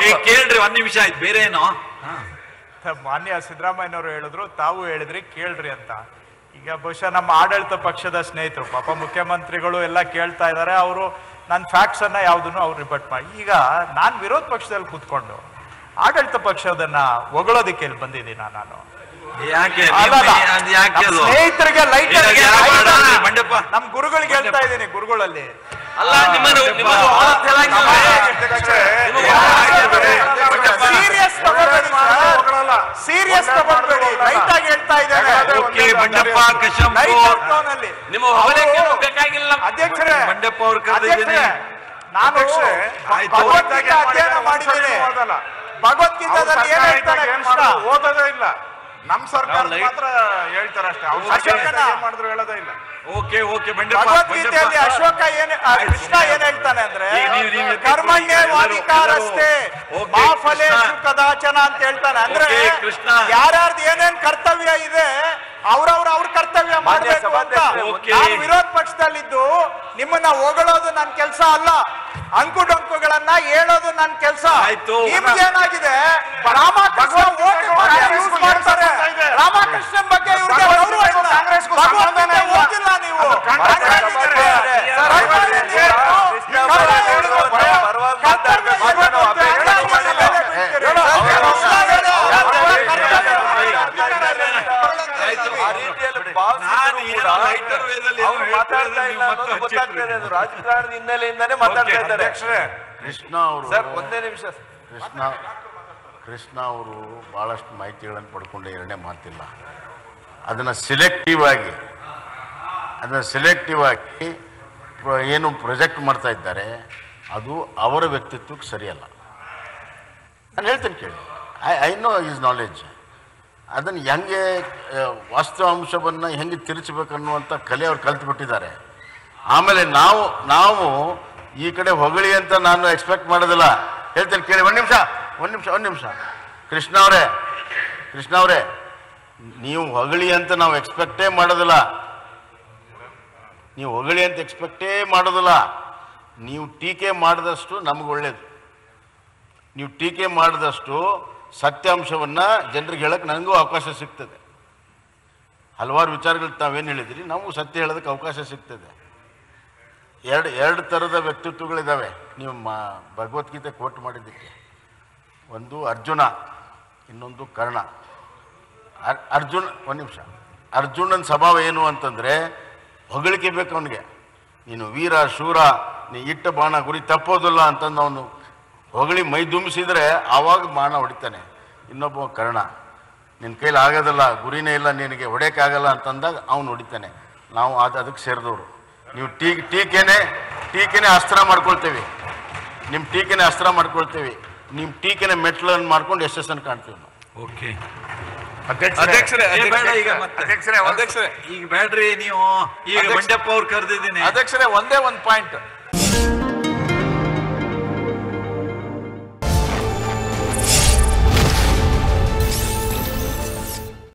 ಏ ಕೇಳ್ರಿ ಒಂದ್ ನಿಮಿಷ ಆಯ್ತು ಬೇರೆ ಏನೋ ಮಾನ್ಯ ಸಿದ್ದರಾಮಯ್ಯನವರು ಹೇಳಿದ್ರು ತಾವು ಹೇಳಿದ್ರಿ ಕೇಳ್ರಿ ಅಂತ ಈಗ ಬಹುಶಃ ನಮ್ಮ ಆಡಳಿತ ಪಕ್ಷದ ಸ್ನೇಹಿತರು ಪಾಪ ಮುಖ್ಯಮಂತ್ರಿಗಳು ಎಲ್ಲ ಕೇಳ್ತಾ ಇದ್ದಾರೆ ಅವರು ನನ್ನ ಫ್ಯಾಕ್ಟ್ಸ್ ಅನ್ನ ಯಾವ್ದನ್ನು ಅವ್ರು ರಿಪೋರ್ಟ್ ಮಾಡಿ ಈಗ ನಾನ್ ವಿರೋಧ ಪಕ್ಷದಲ್ಲಿ ಕೂತ್ಕೊಂಡು ಆಡಳಿತ ಪಕ್ಷದನ್ನ ಹೊಗಳೋದಕ್ಕೆ ಇಲ್ಲಿ ಬಂದಿದ್ದೀನ ನಾನು ಯಾಕೆ ಅಲ್ಲ, ನಿಮ್ಮ- ಅಲ್ಲ. ಅದ್ ಯಾಕೆ ನಮ್ಮ ಅದು? ಸ್ನೇಹಿತರಿಗೆ ಲೈಟ್ ಇಲ್ಲ, ಯಾರು ಮಾಡೋದು? ಮಂಡಪ ನಮ್ ಗುರುಗಳಿಗೆ ಹೇಳ್ತಾ ಇದ್ದೀನಿ ಗುರುಗಳಲ್ಲಿ ಅಲ್ಲ ನಿಮ್ಮನ್ನು ನಿಮ್ಮನ್ನು ಹೊರತ್ ಹೇಳಂಗಿಲ್ಲ. ಸೀರಿಯಸ್ ತಗೊಳ್ಬೇಡಿ ಸೀರಿಯಸ್ ತಗೊಳ್ಬೇಡಿ ಲೈಟ್ ಆಗಿ ಹೇಳ್ತಾ ಇದ್ದಾರೆ okay Bandappa Kashyap light tone ಅಲ್ಲಿ ನಿಮ್ಮ ಹೊಗಳಕ್ಕೆ ಬೇಕಾಗಿಲ್ಲ ಅಧ್ಯಕ್ಷರೇ ಮಂಡಪ್ಪ ಅವ್ರು ಕರೆದಿದ್ದೀನಿ ಅಧ್ಯಕ್ಷರೇ, ನಾನು ಆಯ್ತು. ಭಗವದ್ಗೀತೆ ಅಧ್ಯಯನ ಮಾಡಿದ್ದೇನೆ ಭಗವದ್ಗೀತಾದಲ್ಲಿ ಏನ್ ಹೇಳ್ತಾನೆ ಕೃಷ್ಣ ಓದೋದೇ ಇಲ್ಲ ನಮ್ ಸರ್ಕಾರ ನಾವು ಲೈಟ್- ಮಾತ್ರ ಹೇಳ್ತಾರೆ ಅಷ್ಟೇ ಅವ್ರು ಅಶೋಕನ- ಸರ್ಕಾರ ಏನ್ ಮಾಡಿದ್ರು ಹೇಳೋದೇ ಇಲ್ಲ ಓಕೆ ಓಕೆ ಬಂಡಪ್ಪ ಭಗವದ್ಗೀತೆಯಲ್ಲಿ ಬಂಡಪ್ಪ. ಅಶೋಕ ಏನ್ ಆ, ಕೃಷ್ಣ ಏನ್ ಹೇಳ್ತಾನೆ ಅಂದ್ರೆ ಈಗ ನೀವು- ನೀವು ಎದ್ದು ಕರ್ಮಣ್ಯ ಎಲ್ಲರೂ- ವಾದಿಕಾರಸ್ತೆ ಓಕೆ, ಮಾ ಫಲೇಶು ಕೃಷ್ಣ. ಕದಾಚನ ಅಂತ ಹೇಳ್ತಾನೆ ಅಂದ್ರೆ ಓಕೆ, ಕೃಷ್ಣ. ಯಾರ್ಯಾರ್ದು ಏನೇನ್ ಕರ್ತವ್ಯ ಇದೆ ಅವ್ರವ್ರ ಅವ್ರ ಕರ್ತವ್ಯ ಮಾಡ್ಬೇಕು ಅಂತ ಓಕೆ. ನಾನು ವಿರೋಧ ಪಕ್ಷದಲ್ಲಿದ್ದು ನಿಮ್ಮನ್ನ ಹೊಗಳೋದು ನನ್ ಕೆಲಸ ಅಲ್ಲ ಅಂಕು ಡೊಂಕುಗಳನ್ನ ಹೇಳೋದು ನನ್ ಕೆಲಸ ಆಯ್ತು. ನಿಮ್ಗೇನಾಗಿದೆ ರಾಮಕೃಷ್ಣ vote ಮಾಡಿ use ಮಾಡ್ತಾರೆ ರಾಮಕೃಷ್ಣನ್ ಬಗ್ಗೆ ಇವ್ರಿಗೆ ಗೌರವ ಇಲ್ಲ. ಕಾಂಗ್ರೆಸ್ಗೂ ಭಗವದ್ಗೀತೆ ಸಂಬಂಧನೇ ಇಲ್ಲ. ಓದಿಲ್ಲ ನೀವು ಕಾಂಗ್ರೆಸ್ ಹಾಗಾಗಿದ್ರೆ ಸರ್, ಕರ್ತವ್ಯ ಏನು? ಕರ್ತವ್ಯ ಏನು? ಕರ್ತವ್ಯ ಏನು? ಹಾಗಾಗಿದ್ರೆ ಬೆಲೆ ಬಿಡ್ತೀರಿ. ಆಯ್ತು. ಆ ರೀತಿಯಲ್ಲಿ ನಾನು ಭಾವಿಸಿದ್ರು ಏನೋ ಕೂಡ lighter way ದಲ್ಲಿ ಏನೋ ಅವ್ರು ಹೇಳ್ತಾ ಮಾತಾಡ್ತಾ ಇದ್ದಾರೆ, ಇಲ್ಲ ನೀವು ಅನ್ನೋದು ಮತ್ತೆ ಗೊತ್ತಾಗ್ತಾ ಇದೆ ಅದು ಹಚ್ಚಿಟ್ರಿ. ರಾಜಕಾರಣದ ಹಿನ್ನೆಲೆಯಿಂದಾನೇ ಮಾತಾಡ್ತಾ ಇದ್ದಾರೆ ಅಧ್ಯಕ್ಷರೇ ಕೃಷ್ಣ ಅವರು ಸರ್ ಒಂದೇ ನಿಮಿಷ ಕೃಷ್ಣ ಕೃಷ್ಣ ಅವರು ಭಾಳಷ್ಟು ಮಾಹಿತಿಗಳನ್ನು ಪಡ್ಕೊಂಡು ಎರಡನೇ ಮಾತಿಲ್ಲ ಅದನ್ನು ಸಿಲೆಕ್ಟಿವ್ ಆಗಿ ಅದನ್ನು ಸಿಲೆಕ್ಟಿವ್ ಆಗಿ ಪ್ರ- ಏನು ಪ್ರೊಜೆಕ್ಟ್ ಮಾಡ್ತಾ ಇದ್ದಾರೆ ಅದು ಅವರ ವ್ಯಕ್ತಿತ್ವಕ್ಕೆ ಸರಿಯಲ್ಲ ನಾನು ಹೇಳ್ತೇನೆ ಕೇಳಿ I I know is knowledge ಅದನ್ನು ಹೆಂಗೆ ಆ, ವಾಸ್ತವಾಂಶವನ್ನು ಹೆಂಗೆ ತಿರುಚಬೇಕನ್ನುವಂಥ ಕಲೆ ಅವ್ರು ಕಲ್ತ್ಬಿಟ್ಟಿದ್ದಾರೆ ಆಮೇಲೆ ನಾವು ನಾವು ಈ ಕಡೆ ಹೊಗಳಿ ಅಂತ ನಾನು ಎಕ್ಸ್ಪೆಕ್ಟ್ ಮಾಡೋದಿಲ್ಲ ಹೇಳ್ತೇನೆ ಕೇಳಿ ಒಂದು ನಿಮಿಷ ಒಂದು ನಿಮಿಷ ಒಂದು ನಿಮಿಷ ಕೃಷ್ಣ ಅವರೇ ಕೃಷ್ಣ ಅವರೇ ನೀವು ಹೊಗಳಿ ಅಂತ ನಾವು ಎಕ್ಸ್ಪೆಕ್ಟೇ ಮಾಡೋದಿಲ್ಲ ನೀವು ಹೊಗಳಿ ಅಂತ ಎಕ್ಸ್ಪೆಕ್ಟೇ ಮಾಡೋದಿಲ್ಲ ನೀವು ಟೀಕೆ ಮಾಡಿದಷ್ಟು ನಮ್ಗೆ ಒಳ್ಳೇದು ನೀವು ಟೀಕೆ ಮಾಡಿದಷ್ಟು ಸತ್ಯಾಂಶವನ್ನು ಜನರಿಗೆ ಹೇಳಕ್ಕೆ ನನಗೂ ಅವಕಾಶ ಸಿಗ್ತದೆ ಹಲವಾರು ವಿಚಾರಗಳು ತಾವೇನು ಹೇಳಿದ್ರಿ ನಮಗೂ ಸತ್ಯ ಹೇಳೋದಕ್ಕೆ ಅವಕಾಶ ಸಿಗ್ತದೆ ಎರಡು ಎರಡು ಥರದ ವ್ಯಕ್ತಿತ್ವಗಳಿದ್ದಾವೆ ನೀವು ಮಾ ಭಗವದ್ಗೀತೆ ಕೋಟ್ ಮಾಡಿದ್ದಕ್ಕೆ ಒಂದು ಅರ್ಜುನ ಇನ್ನೊಂದು ಕರ್ಣ ಅರ್ ಅರ್ಜುನ್ ಒಂದು ನಿಮಿಷ ಅರ್ಜುನನ ಸ್ವಭಾವ ಏನು ಅಂತಂದರೆ ಹೊಗಳಿಕೆ ಬೇಕು ಅವನಿಗೆ ನೀನು ವೀರ ಶೂರ ನೀ ಇಟ್ಟ ಬಾಣ ಗುರಿ ತಪ್ಪೋದಿಲ್ಲ ಅಂತಂದು ಅವನು ಹೊಗಳಿ ಮೈ ದುಂಬಿಸಿದ್ರೆ ಆವಾಗ ಬಾಣ ಹೊಡಿತಾನೆ ಇನ್ನೊಬ್ಬ ಕರ್ಣ ನಿನ್ನ ಕೈಲಿ ಆಗೋದಿಲ್ಲ ಗುರಿನೇ ಇಲ್ಲ ನಿನಗೆ ಹೊಡೆಯೋಕ್ಕಾಗಲ್ಲ ಅಂತಂದಾಗ ಅವನು ಹೊಡಿತಾನೆ ನಾವು ಅದು ಅದಕ್ಕೆ ಸೇರಿದವರು ನೀವು ಟೀ ಟೀಕೆನೆ ಟೀಕೆನೆ ಅಸ್ತ್ರ ಮಾಡ್ಕೊಳ್ತೇವೆ ನಿಮ್ಮ ಟೀಕೆನೆ ಅಸ್ತ್ರ ಮಾಡ್ಕೊಳ್ತೇವೆ ನಿಮ್ಮ ಟೀಕೆನೆ ಮೆಟ್ಲನ್ನು ಮಾಡ್ಕೊಂಡು ಯಶಸ್ಸನ್ನು ಕಾಣ್ತೀವಿ ನಾವು ಓಕೆ ಅಧ್ಯಕ್ಷರೇ ಏ, ಬೇಡ ಈಗ ಮತ್ತೆ ಅಧ್ಯಕ್ಷರೇ ಅಧ್ಯಕ್ಷರೇ ಈಗ ಬೇಡ್ರಿ ನೀವು ಈಗ ಅಧ್ಯಕ್ಷ- ಬಂಡಪ್ಪ ಅವ್ರು ಕರೆದಿದ್ದೀನಿ ಅಧ್ಯಕ್ಷರೇ ಒಂದೇ ಒಂದು ಪಾಯಿಂಟ್